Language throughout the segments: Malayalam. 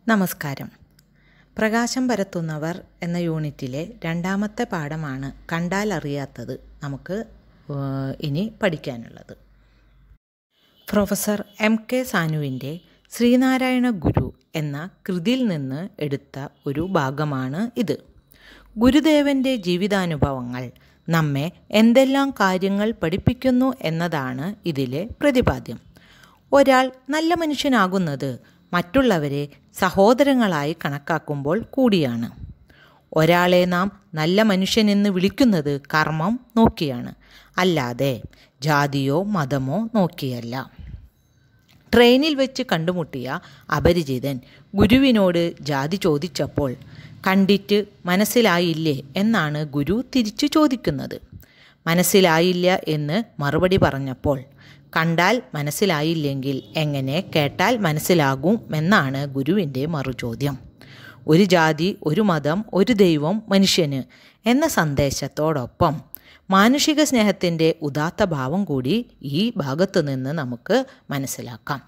നമസ്കാരം പ്രകാശം പരത്തുന്നവർ എന്ന യൂണിറ്റിലെ രണ്ടാമത്തെ പാഠമാണ് കണ്ടാൽ അറിയാത്തത് നമുക്ക് ഏഹ്, ഇനി പഠിക്കാനുള്ളത് പ്രൊഫസർ എം കെ സാനുവിൻ്റെ ശ്രീനാരായണ ഗുരു എന്ന കൃതിയിൽ നിന്ന് എടുത്ത ഒരു ഭാഗമാണ് ഇത് ഗുരുദേവൻ്റെ ജീവിതാനുഭവങ്ങൾ നമ്മെ എന്തെല്ലാം കാര്യങ്ങൾ പഠിപ്പിക്കുന്നു എന്നതാണ് ഇതിലെ പ്രതിപാദ്യം ഒരാൾ നല്ല മനുഷ്യനാകുന്നത് മറ്റുള്ളവരെ സഹോദരങ്ങളായി കണക്കാക്കുമ്പോൾ കൂടിയാണ് ഒരാളെ നാം നല്ല മനുഷ്യനെന്ന് വിളിക്കുന്നത് കർമ്മം നോക്കിയാണ് അല്ലാതെ ജാതിയോ മതമോ നോക്കിയല്ല ട്രെയിനിൽ വെച്ച് കണ്ടുമുട്ടിയ അപരിചിതൻ ഗുരുവിനോട് ജാതി ചോദിച്ചപ്പോൾ കണ്ടിട്ട് മനസ്സിലായില്ലേ എന്നാണ് ഗുരു തിരിച്ചു ചോദിക്കുന്നത് മനസ്സിലായില്ല എന്ന് മറുപടി പറഞ്ഞപ്പോൾ കണ്ടാൽ മനസ്സിലായില്ലെങ്കിൽ എങ്ങനെ കേട്ടാൽ മനസ്സിലാകും എന്നാണ് ഗുരുവിൻ്റെ മറുചോദ്യം ഒരു ജാതി ഒരു മതം ഒരു ദൈവം മനുഷ്യന് എന്ന സന്ദേശത്തോടൊപ്പം മാനുഷിക സ്നേഹത്തിൻ്റെ ഉദാത്ത ഭാവം കൂടി ഈ ഭാഗത്തു നിന്ന് നമുക്ക് മനസ്സിലാക്കാം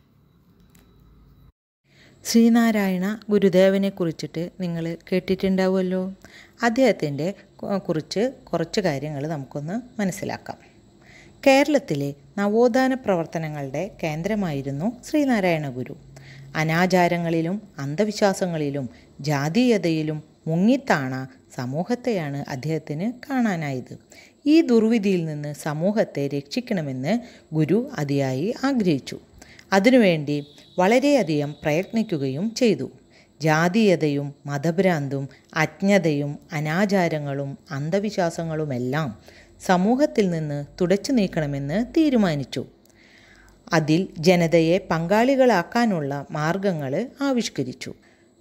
ശ്രീനാരായണ ഗുരുദേവനെ കുറിച്ചിട്ട് നിങ്ങൾ കേട്ടിട്ടുണ്ടാവുമല്ലോ അദ്ദേഹത്തിൻ്റെ കുറിച്ച് കുറച്ച് കാര്യങ്ങൾ നമുക്കൊന്ന് മനസ്സിലാക്കാം കേരളത്തിലെ നവോത്ഥാന പ്രവർത്തനങ്ങളുടെ കേന്ദ്രമായിരുന്നു ശ്രീനാരായണ ഗുരു അനാചാരങ്ങളിലും അന്ധവിശ്വാസങ്ങളിലും ജാതീയതയിലും മുങ്ങിത്താണ സമൂഹത്തെയാണ് അദ്ദേഹത്തിന് കാണാനായത് ഈ ദുർവിധിയിൽ നിന്ന് സമൂഹത്തെ രക്ഷിക്കണമെന്ന് ഗുരു അതിയായി ആഗ്രഹിച്ചു അതിനുവേണ്ടി വളരെയധികം പ്രയത്നിക്കുകയും ചെയ്തു ജാതീയതയും മതഭ്രാന്തും അജ്ഞതയും അനാചാരങ്ങളും അന്ധവിശ്വാസങ്ങളുമെല്ലാം സമൂഹത്തിൽ നിന്ന് തുടച്ചു നീക്കണമെന്ന് തീരുമാനിച്ചു അതിൽ ജനതയെ പങ്കാളികളാക്കാനുള്ള മാർഗങ്ങൾ ആവിഷ്കരിച്ചു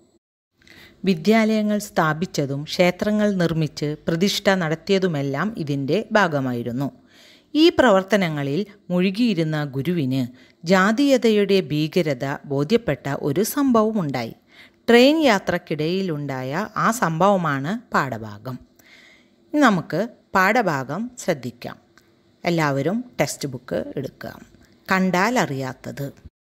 വിദ്യാലയങ്ങൾ സ്ഥാപിച്ചതും ക്ഷേത്രങ്ങൾ നിർമ്മിച്ച് പ്രതിഷ്ഠ നടത്തിയതുമെല്ലാം ഇതിൻ്റെ ഭാഗമായിരുന്നു ഈ പ്രവർത്തനങ്ങളിൽ മുഴുകിയിരുന്ന ഗുരുവിന് ജാതീയതയുടെ ഭീകരത ബോധ്യപ്പെട്ട ഒരു സംഭവമുണ്ടായി ട്രെയിൻ യാത്രക്കിടയിലുണ്ടായ ആ സംഭവമാണ് പാഠഭാഗം ഇനി നമുക്ക് പാഠഭാഗം ശ്രദ്ധിക്കാം എല്ലാവരും ടെക്സ്റ്റ് ബുക്ക് എടുക്കുക കണ്ടാൽ അറിയാത്തത്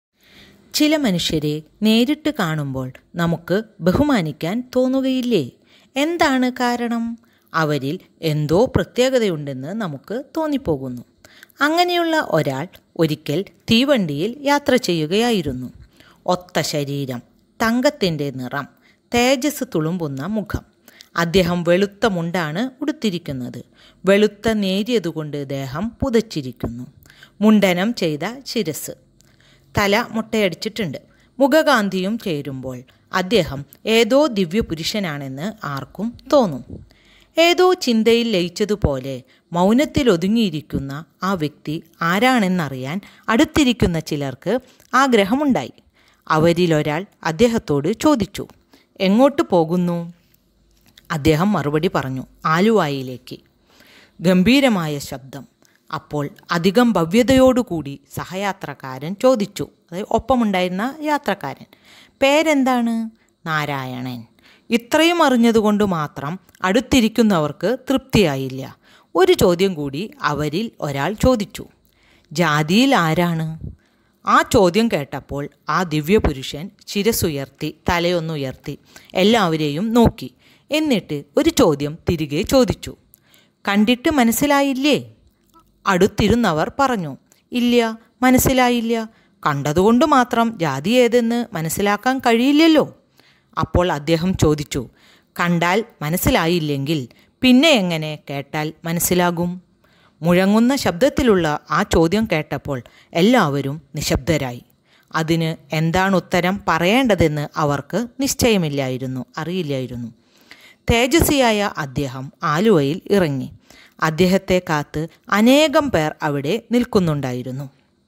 ചില മനുഷ്യരെ നേരിട്ട് കാണുമ്പോൾ നമുക്ക് ബഹുമാനിക്കാൻ തോന്നുകയില്ലേ എന്താണ് കാരണം അവരിൽ എന്തോ പ്രത്യേകതയുണ്ടെന്ന് നമുക്ക് തോന്നിപ്പോകുന്നു അങ്ങനെയുള്ള ഒരാൾ ഒരിക്കൽ തീവണ്ടിയിൽ യാത്ര ചെയ്യുകയായിരുന്നു ഒത്ത ശരീരം തങ്കത്തിൻ്റെ നിറം തേജസ് തുളുമ്പുന്ന മുഖം അദ്ദേഹം വെളുത്ത മുണ്ടാണ് ഉടുത്തിരിക്കുന്നത് വെളുത്ത നേരിയതുകൊണ്ട് ദേഹം പുതച്ചിരിക്കുന്നു മുണ്ടനം ചെയ്ത ശിരസ് തല മുട്ടയടിച്ചിട്ടുണ്ട് മുഖകാന്തിയും ചേരുമ്പോൾ അദ്ദേഹം ഏതോ ദിവ്യപുരുഷനാണെന്ന് ആർക്കും തോന്നും ഏതോ ചിന്തയിൽ ലയിച്ചതുപോലെ മൗനത്തിൽ ഒതുങ്ങിയിരിക്കുന്ന ആ വ്യക്തി ആരാണെന്നറിയാൻ അടുത്തിരിക്കുന്ന ചിലർക്ക് ആഗ്രഹമുണ്ടായി അവരിലൊരാൾ അദ്ദേഹത്തോട് ചോദിച്ചു എങ്ങോട്ട് പോകുന്നു അദ്ദേഹം മറുപടി പറഞ്ഞു ആലുവായിലേക്ക് ഗംഭീരമായ ശബ്ദം അപ്പോൾ അധികം ഭവ്യതയോടുകൂടി സഹയാത്രക്കാരൻ ചോദിച്ചു അതായത് ഒപ്പമുണ്ടായിരുന്ന യാത്രക്കാരൻ പേരെന്താണ് നാരായണൻ ഇത്രയും അറിഞ്ഞതുകൊണ്ട് മാത്രം അടുത്തിരിക്കുന്നവർക്ക് തൃപ്തിയായില്ല ഒരു ചോദ്യം കൂടി അവരിൽ ഒരാൾ ചോദിച്ചു ജാതിയിൽ ആരാണ് ആ ചോദ്യം കേട്ടപ്പോൾ ആ ദിവ്യപുരുഷൻ ശിരസുയർത്തി തലയൊന്നുയർത്തി എല്ലാവരെയും നോക്കി എന്നിട്ട് ഒരു ചോദ്യം തിരികെ ചോദിച്ചു കണ്ടിട്ട് മനസ്സിലായില്ലേ അടുത്തിരുന്നവർ പറഞ്ഞു ഇല്ല മനസ്സിലായില്ല കണ്ടതുകൊണ്ട് മാത്രം ജാതി ഏതെന്ന് മനസ്സിലാക്കാൻ കഴിയില്ലല്ലോ അപ്പോൾ അദ്ദേഹം ചോദിച്ചു കണ്ടാൽ മനസ്സിലായില്ലെങ്കിൽ പിന്നെ എങ്ങനെ കേട്ടാൽ മനസ്സിലാകും മുഴങ്ങുന്ന ശബ്ദത്തിലുള്ള ആ ചോദ്യം കേട്ടപ്പോൾ എല്ലാവരും നിശബ്ദരായി അതിന് എന്താണ് ഉത്തരം പറയേണ്ടതെന്ന് അവർക്ക് നിശ്ചയമില്ലായിരുന്നു അറിയില്ലായിരുന്നു തേജസ്വിയായ അദ്ദേഹം ആലുവയിൽ ഇറങ്ങി അദ്ദേഹത്തെ കാത്ത് അനേകം പേർ അവിടെ നിൽക്കുന്നുണ്ടായിരുന്നു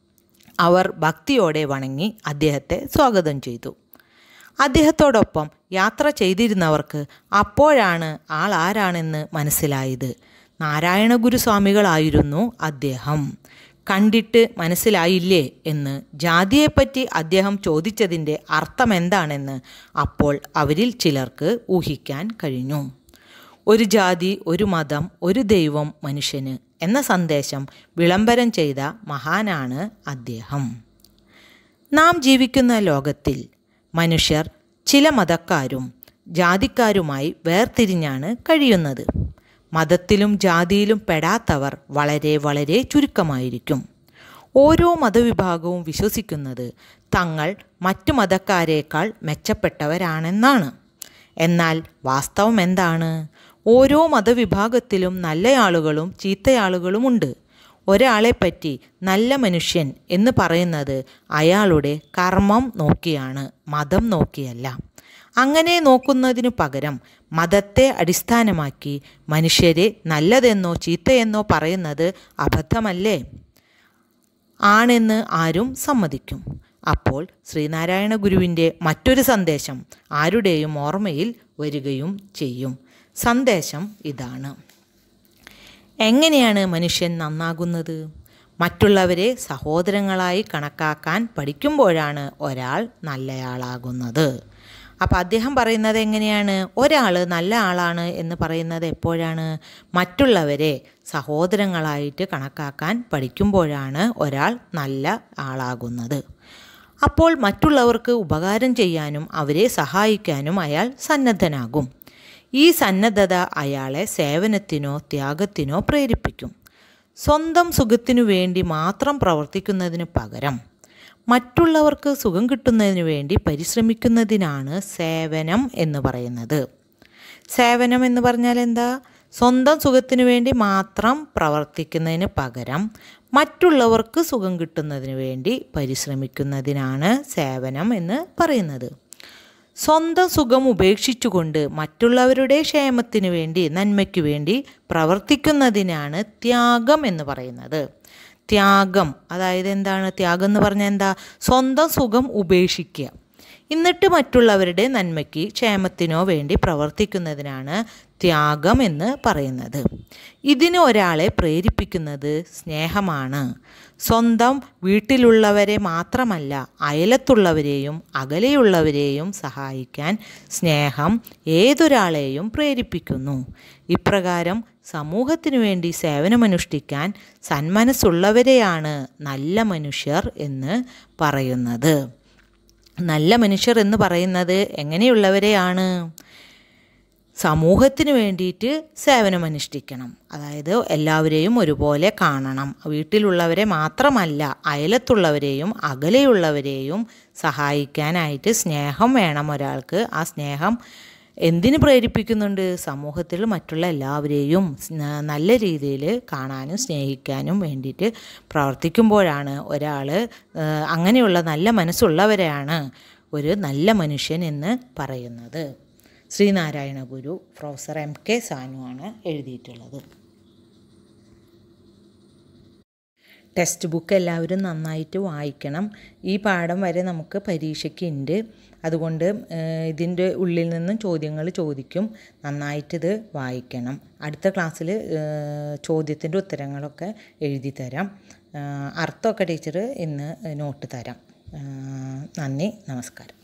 അവർ ഭക്തിയോടെ വണങ്ങി അദ്ദേഹത്തെ സ്വാഗതം ചെയ്തു അദ്ദേഹത്തോടൊപ്പം യാത്ര ചെയ്തിരുന്നവർക്ക് അപ്പോഴാണ് ആൾ ആരാണെന്ന് മനസ്സിലായത് നാരായണ ഗുരുസ്വാമികളായിരുന്നു അദ്ദേഹം കണ്ടിട്ട് മനസ്സിലായില്ലേ എന്ന് ജാതിയെപ്പറ്റി അദ്ദേഹം ചോദിച്ചതിൻ്റെ അർത്ഥമെന്താണെന്ന് അപ്പോൾ അവരിൽ ചിലർക്ക് ഊഹിക്കാൻ കഴിഞ്ഞു ഒരു ജാതി ഒരു മതം ഒരു ദൈവം മനുഷ്യന് എന്ന സന്ദേശം വിളംബരം ചെയ്ത മഹാനാണ് അദ്ദേഹം നാം ജീവിക്കുന്ന ലോകത്തിൽ മനുഷ്യർ ചില മതക്കാരും ജാതിക്കാരുമായി വേർതിരിഞ്ഞാണ് കഴിയുന്നത് മതത്തിലും ജാതിയിലും പെടാത്തവർ വളരെ വളരെ ചുരുക്കമായിരിക്കും ഓരോ മതവിഭാഗവും വിശ്വസിക്കുന്നത് തങ്ങൾ മറ്റു മതക്കാരേക്കാൾ മെച്ചപ്പെട്ടവരാണെന്നാണ് എന്നാൽ വാസ്തവം എന്താണ് ഓരോ മതവിഭാഗത്തിലും നല്ലയാളുകളും ചീത്തയാളുകളുമുണ്ട് ഒരാളെപ്പറ്റി നല്ല മനുഷ്യൻ എന്ന് പറയുന്നത് അയാളുടെ കർമ്മം നോക്കിയാണ് മതം നോക്കിയല്ല അങ്ങനെ നോക്കുന്നതിനു പകരം മതത്തെ അടിസ്ഥാനമാക്കി മനുഷ്യരെ നല്ലതെന്നോ ചീത്തയെന്നോ പറയുന്നത് അബദ്ധമല്ലേ ആണെന്ന് ആരും സമ്മതിക്കും അപ്പോൾ ശ്രീനാരായണ ഗുരുവിൻ്റെ മറ്റൊരു സന്ദേശം ആരുടെയും ഓർമ്മയിൽ വരികയും ചെയ്യും സന്ദേശം ഇതാണ് എങ്ങനെയാണ് മനുഷ്യൻ നന്നാകുന്നത് മറ്റുള്ളവരെ സഹോദരങ്ങളായി കണക്കാക്കാൻ പഠിക്കുമ്പോഴാണ് ഒരാൾ നല്ലയാളാകുന്നത് അപ്പം അദ്ദേഹം പറയുന്നത് എങ്ങനെയാണ് ഒരാൾ നല്ല ആളാണ് എന്ന് പറയുന്നത് എപ്പോഴാണ് മറ്റുള്ളവരെ സഹോദരങ്ങളായിട്ട് കണക്കാക്കാൻ പഠിക്കുമ്പോഴാണ് ഒരാൾ നല്ല ആളാകുന്നത് അപ്പോൾ മറ്റുള്ളവർക്ക് ഉപകാരം ചെയ്യാനും അവരെ സഹായിക്കാനും അയാൾ സന്നദ്ധനാകും ഈ സന്നദ്ധത അയാളെ സേവനത്തിനോ ത്യാഗത്തിനോ പ്രേരിപ്പിക്കും സ്വന്തം സുഖത്തിനു വേണ്ടി മാത്രം പ്രവർത്തിക്കുന്നതിന് പകരം മറ്റുള്ളവർക്ക് സുഖം കിട്ടുന്നതിന് വേണ്ടി പരിശ്രമിക്കുന്നതിനാണ് സേവനം എന്ന് പറയുന്നത് സേവനം എന്ന് പറഞ്ഞാൽ എന്താ സ്വന്തം സുഖത്തിനു വേണ്ടി മാത്രം പ്രവർത്തിക്കുന്നതിന് പകരം മറ്റുള്ളവർക്ക് സുഖം കിട്ടുന്നതിന് വേണ്ടി പരിശ്രമിക്കുന്നതിനാണ് സേവനം എന്ന് പറയുന്നത് സ്വന്തം സുഖം ഉപേക്ഷിച്ചുകൊണ്ട് മറ്റുള്ളവരുടെ ക്ഷേമത്തിനു വേണ്ടി നന്മയ്ക്ക് വേണ്ടി പ്രവർത്തിക്കുന്നതിനാണ് ത്യാഗം എന്ന് പറയുന്നത് ത്യാഗം അതായത് എന്താണ് ത്യാഗം എന്ന് പറഞ്ഞാൽ എന്താ സ്വന്തം സുഖം ഉപേക്ഷിക്കുക എന്നിട്ട് മറ്റുള്ളവരുടെ നന്മയ്ക്ക് ക്ഷേമത്തിനോ വേണ്ടി പ്രവർത്തിക്കുന്നതിനാണ് ത്യാഗം എന്ന് പറയുന്നത് ഇതിന് ഒരാളെ പ്രേരിപ്പിക്കുന്നത് സ്നേഹമാണ് സ്വന്തം വീട്ടിലുള്ളവരെ മാത്രമല്ല അയലത്തുള്ളവരെയും അകലെയുള്ളവരെയും സഹായിക്കാൻ സ്നേഹം ഏതൊരാളെയും പ്രേരിപ്പിക്കുന്നു ഇപ്രകാരം സമൂഹത്തിനു വേണ്ടി സേവനമനുഷ്ഠിക്കാൻ സന്മനസ്സുള്ളവരെയാണ് നല്ല മനുഷ്യർ എന്ന് പറയുന്നത് നല്ല മനുഷ്യർ എന്ന് പറയുന്നത് എങ്ങനെയുള്ളവരെയാണ് സമൂഹത്തിന് വേണ്ടിയിട്ട് സേവനമനുഷ്ഠിക്കണം അതായത് എല്ലാവരെയും ഒരുപോലെ കാണണം വീട്ടിലുള്ളവരെ മാത്രമല്ല അയലത്തുള്ളവരെയും അകലെയുള്ളവരെയും സഹായിക്കാനായിട്ട് സ്നേഹം വേണം ഒരാൾക്ക് ആ സ്നേഹം എന്തിനു പ്രേരിപ്പിക്കുന്നുണ്ട് സമൂഹത്തിൽ മറ്റുള്ള എല്ലാവരെയും നല്ല രീതിയിൽ കാണാനും സ്നേഹിക്കാനും വേണ്ടിയിട്ട് പ്രവർത്തിക്കുമ്പോഴാണ് ഒരാൾ അങ്ങനെയുള്ള നല്ല മനസ്സുള്ളവരെയാണ് ഒരു നല്ല മനുഷ്യൻ എന്ന് പറയുന്നത് Sreenarayana Guru professor M K സാനുവാണ് എഴുതിയിട്ടുള്ളത് ടെക്സ്റ്റ് ബുക്ക് എല്ലാവരും നന്നായിട്ട് വായിക്കണം ഈ പാഠം വരെ നമുക്ക് പരീക്ഷയ്ക്ക് ഉണ്ട് അതുകൊണ്ട് ഇതിൻ്റെ ഉള്ളിൽ നിന്നും ചോദ്യങ്ങൾ ചോദിക്കും നന്നായിട്ടിത് വായിക്കണം അടുത്ത ക്ലാസ്സിൽ ചോദ്യത്തിൻ്റെ ഉത്തരങ്ങളൊക്കെ എഴുതി തരാം അർത്ഥമൊക്കെ ടീച്ചർ ഇന്ന് നോട്ട് തരാം നന്ദി നമസ്കാരം